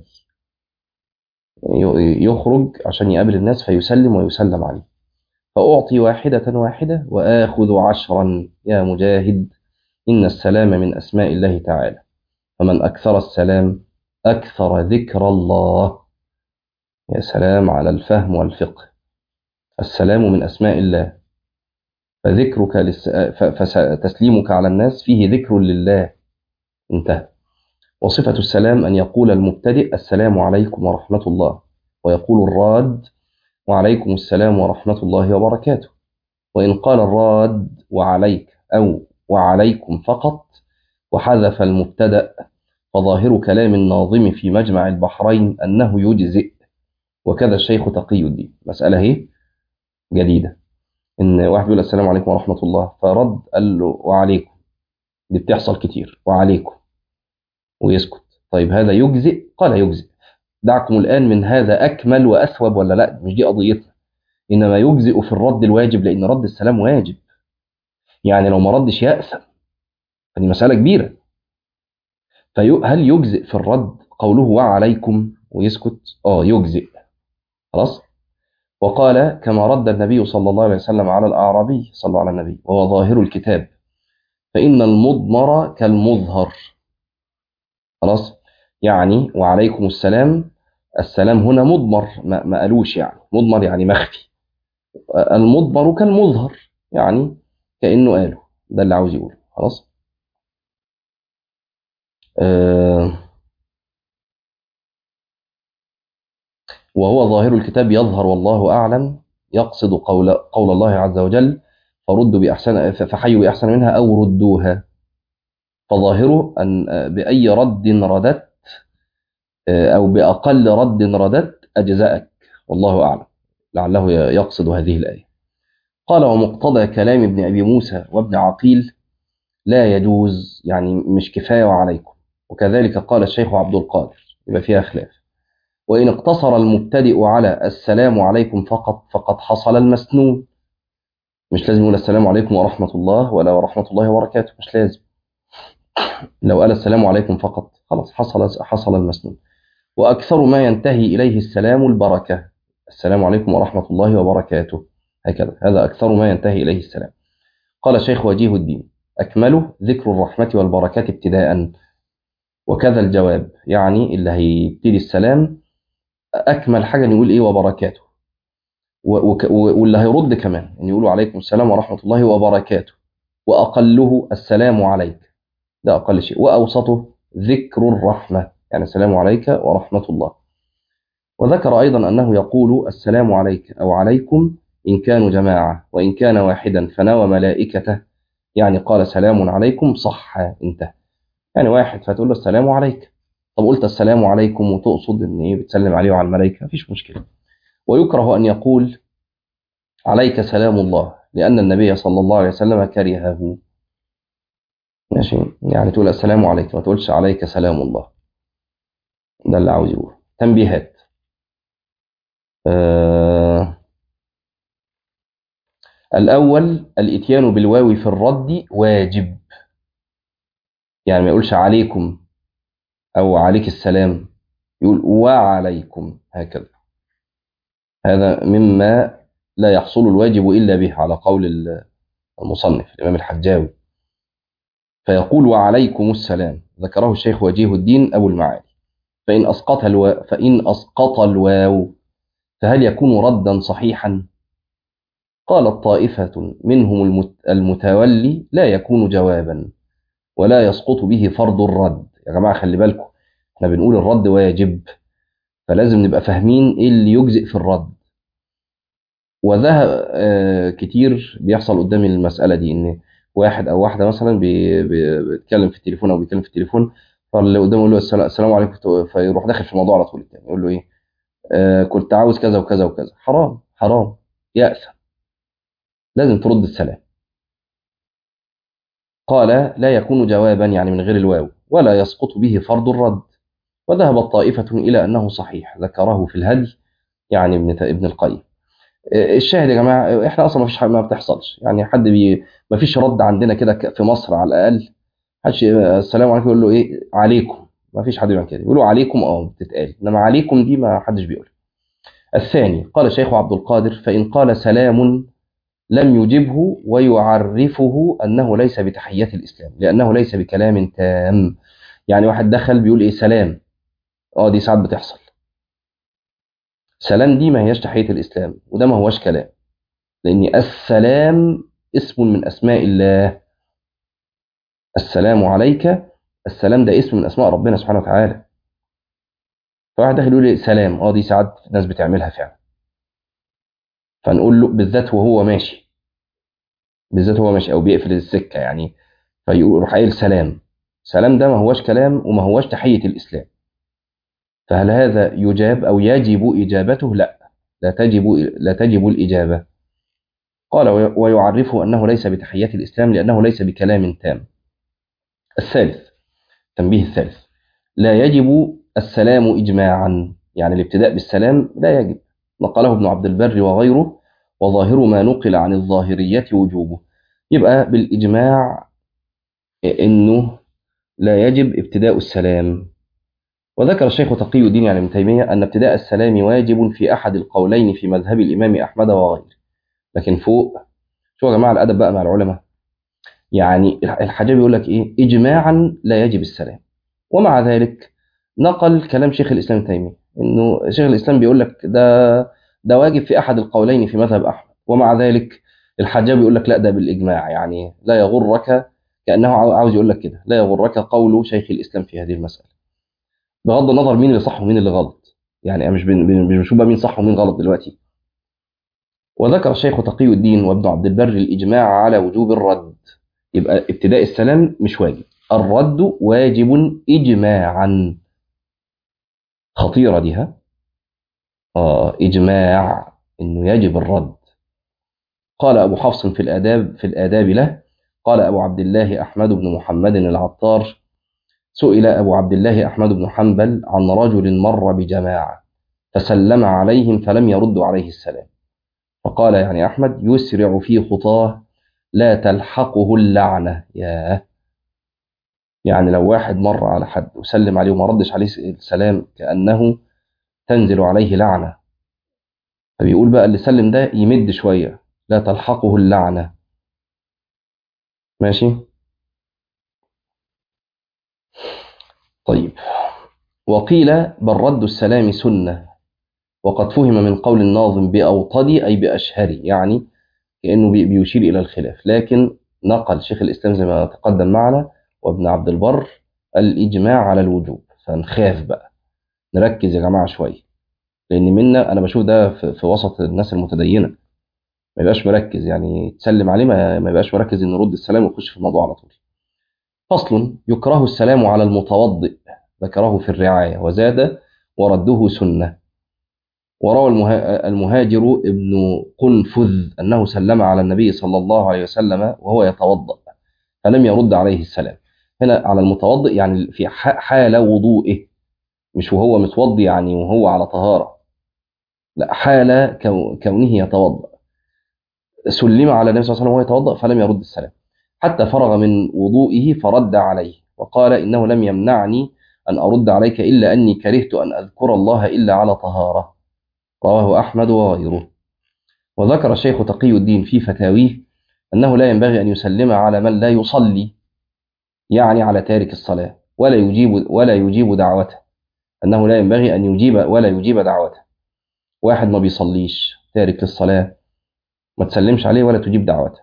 [SPEAKER 1] يخرج عشان يقابل الناس فيسلم ويسلم عليه فأعطي واحدة واحدة وآخذ عشرا يا مجاهد إن السلام من أسماء الله تعالى فمن أكثر السلام أكثر ذكر الله يا سلام على الفهم والفقه السلام من أسماء الله فذكرك لس... ف... فتسليمك على الناس فيه ذكر لله انتهى وصفة السلام أن يقول المبتدئ السلام عليكم ورحمة الله ويقول الراد وعليكم السلام ورحمة الله وبركاته وإن قال الراد وعليك أو وعليكم فقط وحذف المبتدأ فظاهر كلام الناظم في مجمع البحرين أنه يجزئ وكذا الشيخ تقي الدين مسألة هي جديدة إن واحد يقول السلام عليكم ورحمة الله فرد قال له وعليكم دي بتحصل كتير وعليكم ويسكت طيب هذا يجزئ قال يجزئ دعكم الآن من هذا أكمل وأثوب ولا لا مش دي قضيتنا إنما يجزئ في الرد الواجب لأن رد السلام واجب يعني لو ما ردش يأثم فدي مسألة كبيرة فهل يجزئ في الرد قوله وعليكم ويسكت اه يجزئ خلاص وقال كما رد النبي صلى الله عليه وسلم على الأعرابي صلى على النبي وهو ظاهر الكتاب فإن المضمر كالمظهر خلاص يعني وعليكم السلام السلام هنا مضمر ما, ما قالوش يعني مضمر يعني مخفي المضمر كالمظهر يعني كأنه قاله ده اللي عاوز يقوله خلاص آه وهو ظاهر الكتاب يظهر والله أعلم يقصد قول, قول الله عز وجل فردوا بأحسن فحيوا بأحسن منها أو ردوها فظاهره أن بأي رد رددت أو بأقل رد رددت أجزأك والله أعلم لعله يقصد هذه الآية قال ومقتضى كلام ابن أبي موسى وابن عقيل لا يجوز يعني مش كفاية وعليكم وكذلك قال الشيخ عبد القادر يبقى فيها خلاف وإن اقتصر المبتدئ على السلام عليكم فقط فقد حصل المسنون مش لازم يقول السلام عليكم ورحمة الله ولا ورحمة الله وبركاته مش لازم لو قال السلام عليكم فقط خلاص حصل حصل المسنون وأكثر ما ينتهي إليه السلام البركة السلام عليكم ورحمة الله وبركاته هكذا هذا أكثر ما ينتهي إليه السلام قال الشيخ وجيه الدين أكمله ذكر الرحمة والبركات ابتداء وكذا الجواب يعني اللي هيبتدي السلام أكمل حاجة نقول إيه وبركاته واللي هيرد كمان أن يقولوا عليكم السلام ورحمة الله وبركاته وأقله السلام عليك ده أقل شيء وأوسطه ذكر الرحمة يعني السلام عليك ورحمة الله وذكر أيضا أنه يقول السلام عليك أو عليكم إن كانوا جماعة وإن كان واحدا فنوى ملائكته يعني قال سلام عليكم صح انتهى يعني واحد فتقول له السلام عليك طب قلت السلام عليكم وتقصد ان ايه بتسلم عليه وعلى الملائكه مفيش مشكله ويكره ان يقول عليك سلام الله لان النبي صلى الله عليه وسلم كرهه ماشي يعني تقول السلام عليك ما تقولش عليك سلام الله ده اللي عاوز يقول تنبيهات آه الأول الإتيان بالواو في الرد واجب يعني ما يقولش عليكم أو عليك السلام يقول وعليكم هكذا هذا مما لا يحصل الواجب إلا به على قول المصنف الإمام الحجاوي فيقول وعليكم السلام ذكره الشيخ وجيه الدين أبو المعالي فإن أسقط الواو فإن أسقط الواو فهل يكون ردا صحيحا قالت طائفة منهم المتولي لا يكون جوابا ولا يسقط به فرض الرد يا جماعة خلي بالكم احنا بنقول الرد واجب فلازم نبقى فاهمين ايه اللي يجزئ في الرد وده آه كتير بيحصل قدامي المسألة دي ان واحد او واحدة مثلا بي بي بيتكلم في التليفون او بيتكلم في التليفون فاللي قدامه يقول له السلام عليكم فيروح داخل في الموضوع على طول التاني يقول له ايه آه كنت عاوز كذا وكذا وكذا حرام حرام يأثم لازم ترد السلام قال لا يكون جوابا يعني من غير الواو ولا يسقط به فرض الرد وذهبت طائفة إلى أنه صحيح ذكره في الهدي يعني ابن ابن القيم الشاهد يا جماعة احنا أصلا ما فيش ما بتحصلش يعني حد بي ما فيش رد عندنا كده في مصر على الأقل حدش السلام عليكم يقول له إيه عليكم ما فيش حد بيعمل كده يقولوا عليكم اه بتتقال انما عليكم دي ما حدش بيقول الثاني قال الشيخ عبد القادر فإن قال سلام لم يجبه ويعرفه أنه ليس بتحية الإسلام لأنه ليس بكلام تام يعني واحد دخل بيقول إيه سلام اه دي ساعات بتحصل سلام دي ما هياش تحية الإسلام وده ما هوش كلام لأن السلام اسم من أسماء الله السلام عليك السلام ده اسم من أسماء ربنا سبحانه وتعالى فواحد داخل يقول لي سلام اه دي ساعات ناس بتعملها فعلا فنقول له بالذات وهو ماشي بالذات وهو ماشي او بيقفل السكه يعني فيروح قايل سلام سلام ده ما هوش كلام وما هوش تحيه الاسلام فهل هذا يجاب او يجب اجابته لا لا تجب لا تجب الاجابه قال ويعرفه انه ليس بتحيه الاسلام لانه ليس بكلام تام الثالث تنبيه الثالث لا يجب السلام اجماعا يعني الابتداء بالسلام لا يجب نقله ابن عبد البر وغيره وظاهر ما نقل عن الظاهرية وجوبه يبقى بالإجماع إنه لا يجب ابتداء السلام وذكر الشيخ تقي الدين يعني ابن تيمية أن ابتداء السلام واجب في أحد القولين في مذهب الإمام أحمد وغيره لكن فوق شو يا جماعة الأدب بقى مع العلماء يعني الحجاب يقول لك إيه إجماعا لا يجب السلام ومع ذلك نقل كلام شيخ الإسلام ابن تيمية إنه شيخ الإسلام بيقول لك ده ده واجب في احد القولين في مذهب احمد ومع ذلك الحجاب يقول لك لا ده بالاجماع يعني لا يغرك كانه عاوز يقول لك كده لا يغرك قول شيخ الاسلام في هذه المساله بغض النظر مين اللي صح ومين اللي غلط يعني مش مش بنشوف بقى مين صح ومين غلط دلوقتي وذكر الشيخ تقي الدين وابن عبد البر الاجماع على وجوب الرد يبقى ابتداء السلام مش واجب الرد واجب اجماعا خطيره دي ها آه إجماع إنه يجب الرد قال أبو حفص في الآداب في الآداب له قال أبو عبد الله أحمد بن محمد العطار سئل أبو عبد الله أحمد بن حنبل عن رجل مر بجماعة فسلم عليهم فلم يردوا عليه السلام فقال يعني أحمد يسرع في خطاه لا تلحقه اللعنة ياه يعني لو واحد مر على حد وسلم عليه وما ردش عليه السلام كأنه تنزل عليه لعنة فبيقول بقى اللي سلم ده يمد شوية لا تلحقه اللعنة ماشي طيب وقيل بل رد السلام سنة وقد فهم من قول الناظم بأوطدي أي بأشهري يعني كأنه بيشير إلى الخلاف لكن نقل شيخ الإسلام زي ما تقدم معنا وابن عبد البر الإجماع على الوجوب فنخاف بقى نركز يا جماعة شوية لأن منا أنا بشوف ده في, في وسط الناس المتدينة ما يبقاش مركز يعني تسلم عليه ما, ما يبقاش مركز إنه يرد السلام ويخش في الموضوع على طول فصل يكره السلام على المتوضئ ذكره في الرعاية وزاد ورده سنة وروى المهاجر ابن قنفذ أنه سلم على النبي صلى الله عليه وسلم وهو يتوضأ فلم يرد عليه السلام هنا على المتوضئ يعني في حال وضوئه مش وهو متوضي يعني وهو على طهارة لا حال كونه يتوضأ سلم على النبي صلى الله عليه وسلم وهو يتوضأ فلم يرد السلام حتى فرغ من وضوئه فرد عليه وقال إنه لم يمنعني أن أرد عليك إلا أني كرهت أن أذكر الله إلا على طهارة رواه أحمد وغيره وذكر الشيخ تقي الدين في فتاويه أنه لا ينبغي أن يسلم على من لا يصلي يعني على تارك الصلاة ولا يجيب ولا يجيب دعوته أنه لا ينبغي أن يجيب ولا يجيب دعوته واحد ما بيصليش تارك للصلاة ما تسلمش عليه ولا تجيب دعوته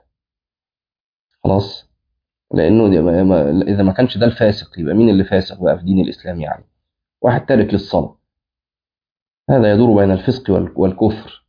[SPEAKER 1] خلاص لأنه إذا ما كانش ده الفاسق يبقى مين اللي فاسق بقى في دين الإسلام يعني واحد تارك للصلاة هذا يدور بين الفسق والكفر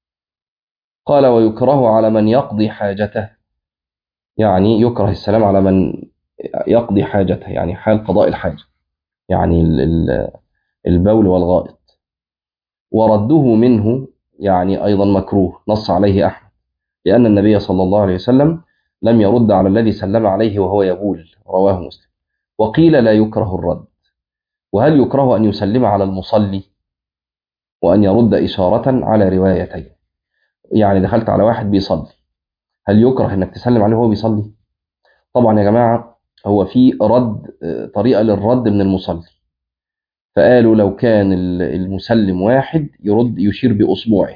[SPEAKER 1] قال ويكره على من يقضي حاجته يعني يكره السلام على من يقضي حاجته يعني حال قضاء الحاجة يعني البول والغائط ورده منه يعني أيضا مكروه نص عليه أحمد لأن النبي صلى الله عليه وسلم لم يرد على الذي سلم عليه وهو يبول رواه مسلم وقيل لا يكره الرد وهل يكره أن يسلم على المصلي وأن يرد إشارة على روايتين يعني دخلت على واحد بيصلي هل يكره أنك تسلم عليه وهو بيصلي طبعا يا جماعة هو في رد طريقة للرد من المصلي فقالوا لو كان المسلم واحد يرد يشير بأصبعه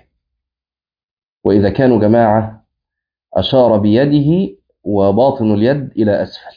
[SPEAKER 1] وإذا كانوا جماعة أشار بيده وباطن اليد إلى أسفل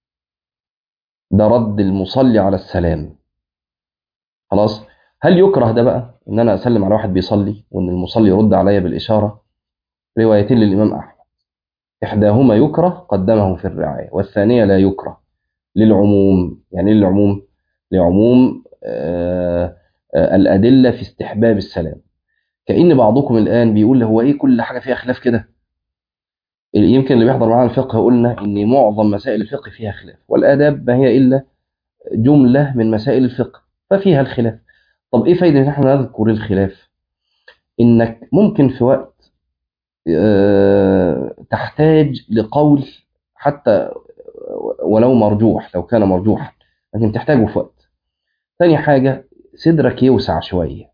[SPEAKER 1] ده رد المصلي على السلام خلاص هل يكره ده بقى ان انا اسلم على واحد بيصلي وان المصلي يرد عليا بالاشاره روايتين للامام احمد إحداهما يكره قدمه في الرعاية والثانية لا يكره للعموم يعني إيه للعموم لعموم آه آه الأدلة في استحباب السلام كأن بعضكم الآن بيقول هو إيه كل حاجة فيها خلاف كده يمكن اللي بيحضر معانا الفقه قلنا ان معظم مسائل الفقه فيها خلاف والاداب ما هي الا جمله من مسائل الفقه ففيها الخلاف طب ايه فايده ان احنا نذكر الخلاف انك ممكن في وقت آه، تحتاج لقول حتى ولو مرجوح لو كان مرجوحا لكن تحتاجه في وقت ثاني حاجه صدرك يوسع شويه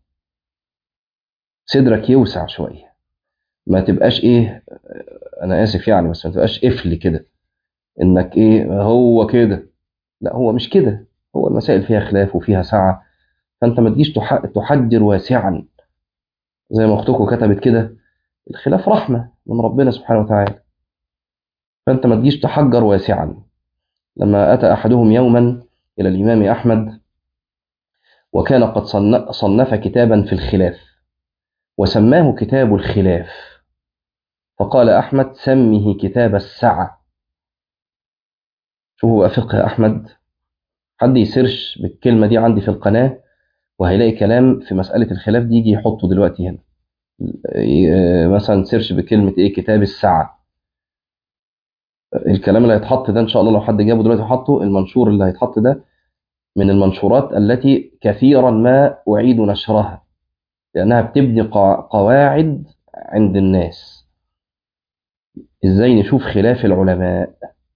[SPEAKER 1] صدرك يوسع شويه ما تبقاش ايه انا اسف يعني بس ما تبقاش قفل كده انك ايه هو كده لا هو مش كده هو المسائل فيها خلاف وفيها سعه فانت ما تجيش تح- تحجر واسعا زي ما اختكم كتبت كده الخلاف رحمه من ربنا سبحانه وتعالى فانت ما تجيش تحجر واسعا لما اتى احدهم يوما الى الامام احمد وكان قد صن- صنف كتابا في الخلاف وسماه كتاب الخلاف فقال احمد سمه كتاب السعه شوفوا بقى فقه احمد حد يسيرش بالكلمه دي عندي في القناه وهيلاقي كلام في مساله الخلاف دي يجي يحطه دلوقتي هنا ي- مثلا سيرش بكلمه ايه كتاب السعه الكلام اللي هيتحط ده ان شاء الله لو حد جابه دلوقتي وحطه المنشور اللي هيتحط ده من المنشورات التي كثيرا ما اعيد نشرها لانها بتبني قوا- قواعد عند الناس ازاي نشوف خلاف العلماء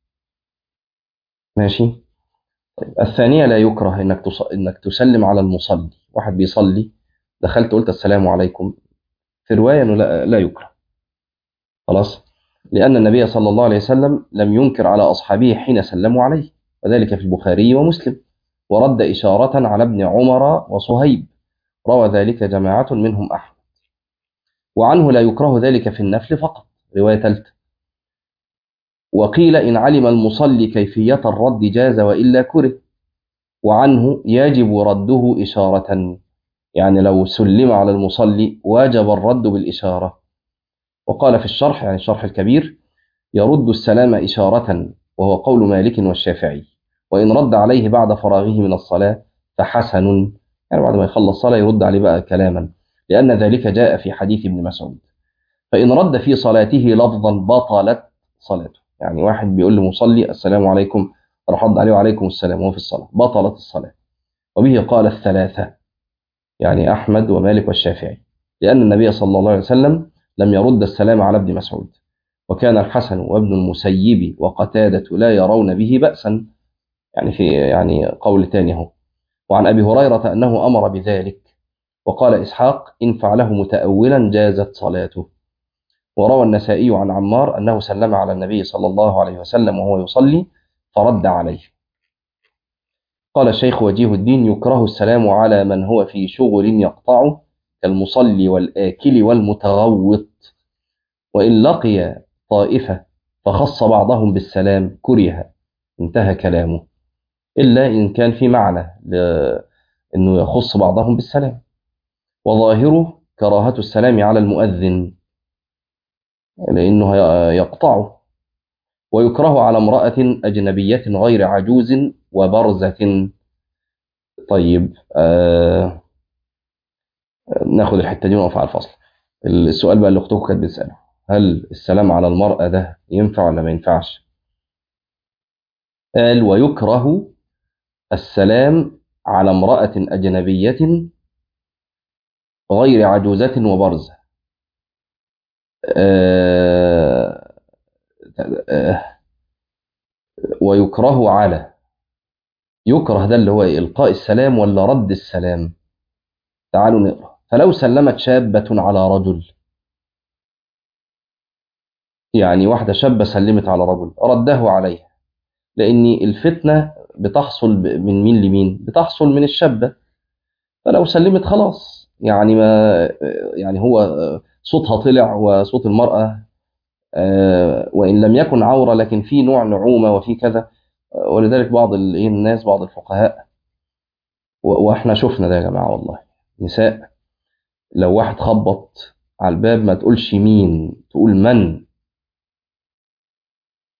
[SPEAKER 1] ماشي طيب الثانية لا يكره انك تص... انك تسلم على المصلي واحد بيصلي دخلت قلت السلام عليكم في رواية انه لا, لا يكره خلاص لأن النبي صلى الله عليه وسلم لم ينكر على أصحابه حين سلموا عليه وذلك في البخاري ومسلم ورد إشارة على ابن عمر وصهيب روى ذلك جماعة منهم أحمد وعنه لا يكره ذلك في النفل فقط رواية ثالثة وقيل إن علم المصلي كيفية الرد جاز وإلا كره وعنه يجب رده إشارة يعني لو سلم على المصلي واجب الرد بالإشارة وقال في الشرح يعني الشرح الكبير يرد السلام إشارة وهو قول مالك والشافعي وإن رد عليه بعد فراغه من الصلاة فحسن يعني بعد ما يخلص صلاة يرد عليه بقى كلاما لأن ذلك جاء في حديث ابن مسعود فإن رد في صلاته لفظا بطلت صلاته يعني واحد بيقول لمصلي السلام عليكم راح رد عليه وعليكم السلام وهو في الصلاة بطلت الصلاة وبه قال الثلاثة يعني أحمد ومالك والشافعي لأن النبي صلى الله عليه وسلم لم يرد السلام على ابن مسعود وكان الحسن وابن المسيب وقتادة لا يرون به بأسا يعني في يعني قول تاني اهو وعن أبي هريرة أنه أمر بذلك وقال إسحاق إن فعله متأولا جازت صلاته وروى النسائي عن عمار أنه سلم على النبي صلى الله عليه وسلم وهو يصلي فرد عليه قال الشيخ وجيه الدين يكره السلام على من هو في شغل يقطعه كالمصلي والآكل والمتغوط وإن لقي طائفة فخص بعضهم بالسلام كره انتهى كلامه إلا إن كان في معنى أنه يخص بعضهم بالسلام وظاهره كراهة السلام على المؤذن لأنه يقطعه ويكره على امرأة أجنبية غير عجوز وبرزة طيب آه ناخد الحتة دي ونقف على الفصل السؤال بقى اللي أختكم كانت بتسأله هل السلام على المرأة ده ينفع ولا ما ينفعش قال ويكره السلام على امرأة أجنبية غير عجوزة وبرزة آه آه ويكره على يكره ده اللي هو إلقاء السلام ولا رد السلام تعالوا نقرأ فلو سلمت شابة على رجل يعني واحدة شابة سلمت على رجل رده عليها لأن الفتنة بتحصل من مين لمين بتحصل من الشابة فلو سلمت خلاص يعني ما يعني هو صوتها طلع وصوت المرأة وإن لم يكن عورة لكن في نوع نعومة وفي كذا ولذلك بعض الناس بعض الفقهاء واحنا شفنا ده يا جماعة والله نساء لو واحد خبط على الباب ما تقولش مين تقول من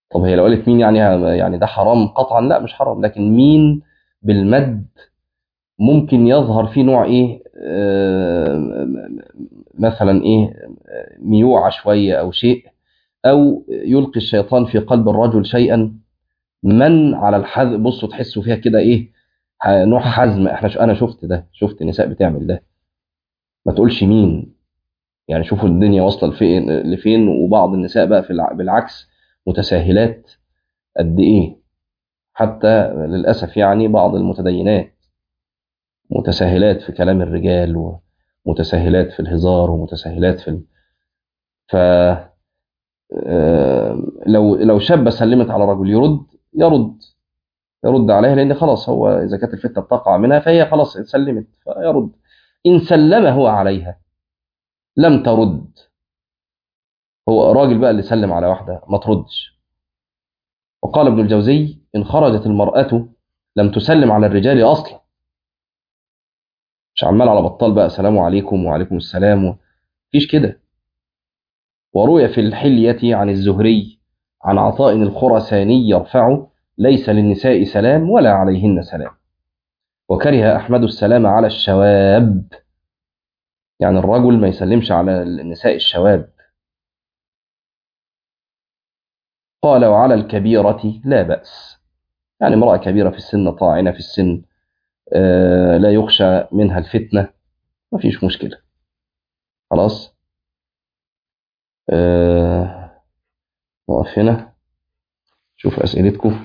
[SPEAKER 1] طب هي لو قالت مين يعني يعني ده حرام قطعا لا مش حرام لكن مين بالمد ممكن يظهر فيه نوع ايه آه، مثلا ايه آه، ميوعة شوية او شيء او يلقي الشيطان في قلب الرجل شيئا من على الحذف بصوا تحسوا فيها كده ايه ح- نوع حزم احنا ش... انا شفت ده شفت نساء بتعمل ده ما تقولش مين يعني شوفوا الدنيا واصله لفين لفين وبعض النساء بقى في الع... بالعكس متساهلات قد ايه حتى للاسف يعني بعض المتدينات متساهلات في كلام الرجال ومتساهلات في الهزار ومتساهلات في ال... ف آه، لو لو شابه سلمت على رجل يرد يرد يرد عليها لان خلاص هو اذا كانت الفتنه بتقع منها فهي خلاص سلمت فيرد ان سلم هو عليها لم ترد هو راجل بقى اللي سلم على واحده ما تردش وقال ابن الجوزي ان خرجت المراه لم تسلم على الرجال اصلا مش عمال على بطال بقى سلام عليكم وعليكم السلام مفيش كده وروي في الحلية عن الزهري عن عطاء الخرساني يرفع ليس للنساء سلام ولا عليهن سلام وكره أحمد السلام على الشواب يعني الرجل ما يسلمش على النساء الشواب قال وعلى الكبيرة لا بأس يعني امرأة كبيرة في السن طاعنة في السن آه، لا يخشى منها الفتنة ما فيش مشكلة خلاص آه، نقف هنا شوف أسئلتكم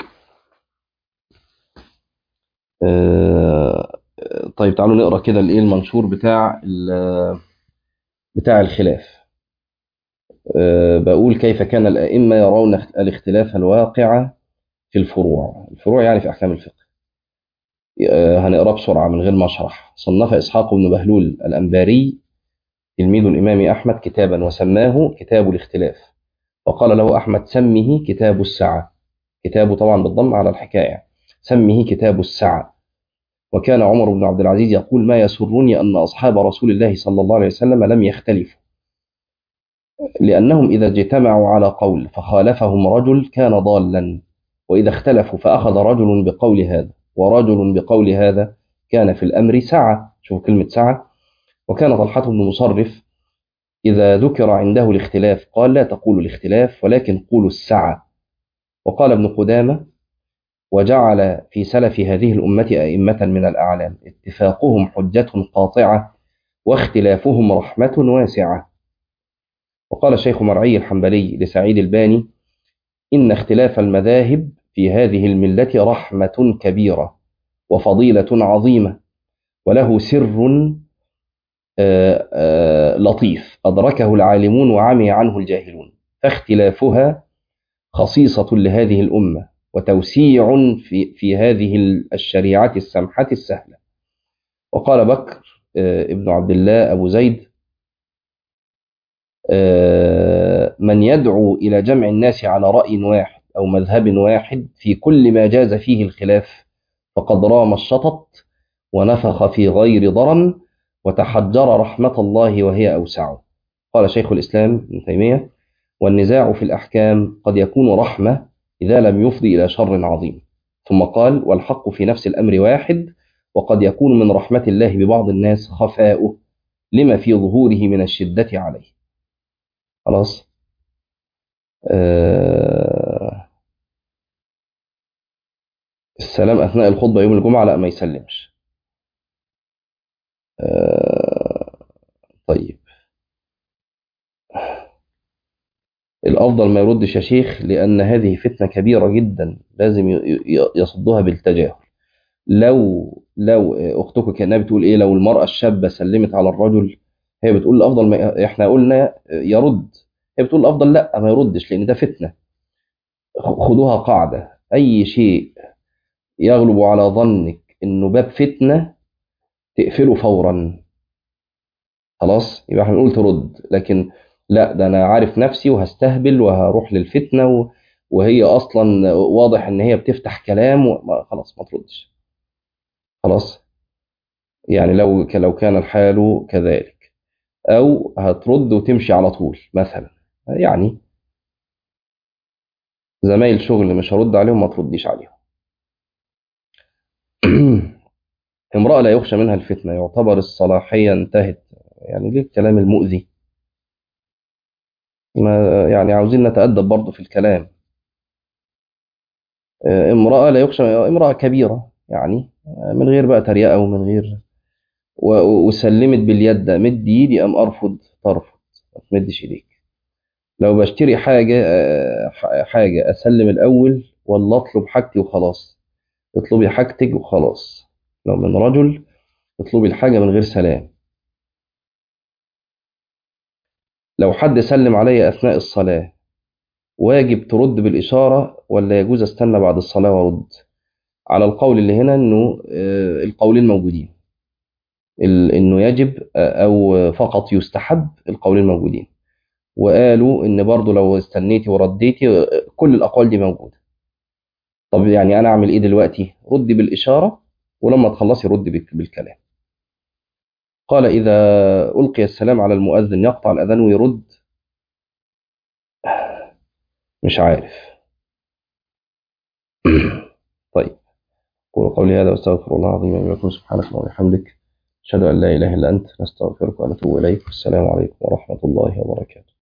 [SPEAKER 1] آه، طيب تعالوا نقرا كده الايه المنشور بتاع ال- بتاع الخلاف آه، بقول كيف كان الأئمة يرون الاختلاف الواقع في الفروع الفروع يعني في أحكام الفقه آه، هنقرا بسرعة من غير ما أشرح صنف إسحاق بن بهلول الأنباري تلميذ الإمام أحمد كتابا وسماه كتاب الاختلاف وقال له أحمد سمه كتاب السعة كتابه طبعا بالضم على الحكاية سمه كتاب السعة وكان عمر بن عبد العزيز يقول ما يسرني أن أصحاب رسول الله صلى الله عليه وسلم لم يختلفوا لأنهم إذا اجتمعوا على قول فخالفهم رجل كان ضالا وإذا اختلفوا فأخذ رجل بقول هذا ورجل بقول هذا كان في الأمر سعة شوف كلمة سعة وكان طلحة بن مصرف إذا ذكر عنده الاختلاف قال لا تقولوا الاختلاف ولكن قولوا السعة وقال ابن قدامة وجعل في سلف هذه الأمة أئمة من الأعلام اتفاقهم حجة قاطعة واختلافهم رحمة واسعة وقال الشيخ مرعي الحنبلي لسعيد الباني إن اختلاف المذاهب في هذه الملة رحمة كبيرة وفضيلة عظيمة وله سر آه، آه، لطيف أدركه العالمون وعمي عنه الجاهلون فاختلافها خصيصة لهذه الأمة وتوسيع في, في هذه الشريعة السمحة السهلة وقال بكر آه، ابن عبد الله أبو زيد آه، من يدعو إلى جمع الناس على رأي واحد أو مذهب واحد في كل ما جاز فيه الخلاف فقد رام الشطط ونفخ في غير ضرم وتحجر رحمة الله وهي أوسع قال شيخ الإسلام ابن تيمية والنزاع في الأحكام قد يكون رحمة إذا لم يفضي إلى شر عظيم ثم قال والحق في نفس الأمر واحد وقد يكون من رحمة الله ببعض الناس خفاؤه لما في ظهوره من الشدة عليه خلاص آه السلام أثناء الخطبة يوم الجمعة لا ما يسلمش آه طيب الأفضل ما يردش يا شيخ لأن هذه فتنة كبيرة جدا لازم ي- ي- يصدها بالتجاهل لو لو أختك كأنها بتقول إيه لو المرأة الشابة سلمت على الرجل هي بتقول الأفضل ما إحنا قلنا يرد هي بتقول الأفضل لا ما يردش لأن ده فتنة خدوها قاعدة أي شيء يغلب على ظنك إنه باب فتنة تقفله فورا خلاص يبقى احنا نقول ترد لكن لا ده انا عارف نفسي وهستهبل وهروح للفتنه و... وهي اصلا واضح ان هي بتفتح كلام و... خلاص ما تردش خلاص يعني لو ك... لو كان الحال كذلك او هترد وتمشي على طول مثلا يعني زمايل شغل مش هرد عليهم ما ترديش عليهم امرأة لا يخشى منها الفتنة يعتبر الصلاحية انتهت يعني ليه الكلام المؤذي ما يعني عاوزين نتأدب برضه في الكلام آه، امرأة لا يخشى امرأة كبيرة يعني آه، من غير بقى تريقة ومن غير و- وسلمت باليد مد ايدي ام ارفض ترفض ما تمدش ايديك لو بشتري حاجة آه، ح- حاجة اسلم الاول ولا اطلب حاجتي وخلاص اطلبي حاجتك وخلاص لو من رجل اطلبي الحاجة من غير سلام لو حد سلم علي اثناء الصلاة واجب ترد بالإشارة ولا يجوز استنى بعد الصلاة وارد على القول اللي هنا انه آه، القولين موجودين ال- انه يجب آه، او فقط يستحب القولين موجودين وقالوا ان برضو لو استنيتي ورديتي آه، كل الاقوال دي موجوده طب يعني انا اعمل ايه دلوقتي ردي بالاشاره ولما تخلصي ردي بك- بالكلام قال اذا القي السلام على المؤذن يقطع الاذان ويرد مش عارف طيب قول قولي هذا واستغفر الله العظيم لي ولكم سبحانك اللهم وبحمدك اشهد ان لا اله الا انت نستغفرك ونتوب اليك والسلام عليكم ورحمه الله وبركاته